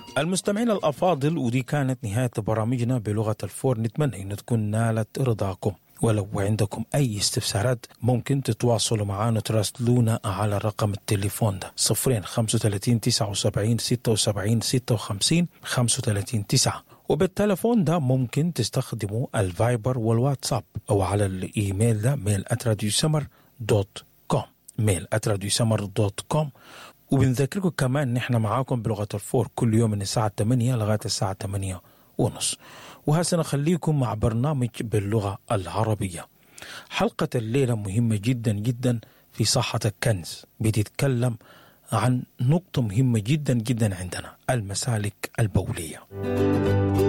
المستمعين الأفاضل ودي كانت نهاية برامجنا بلغة الفور نتمنى أن تكون نالت رضاكم ولو عندكم أي استفسارات ممكن تتواصلوا معنا تراسلونا على رقم التليفون ده صفرين خمسة وتلاتين تسعة وسبعين ستة وسبعين ستة وخمسين خمسة وتلاتين تسعة وبالتلفون ده ممكن تستخدموا الفايبر والواتساب أو على الإيميل ده ميل سمر دوت كوم ميل سمر دوت كوم وبنذكركم كمان ان احنا معاكم بلغه الفور كل يوم من الساعه 8 لغايه الساعه 8 ونص وهسه نخليكم مع برنامج باللغه العربيه حلقه الليله مهمه جدا جدا في صحه الكنز بتتكلم عن نقطه مهمه جدا جدا عندنا المسالك البوليه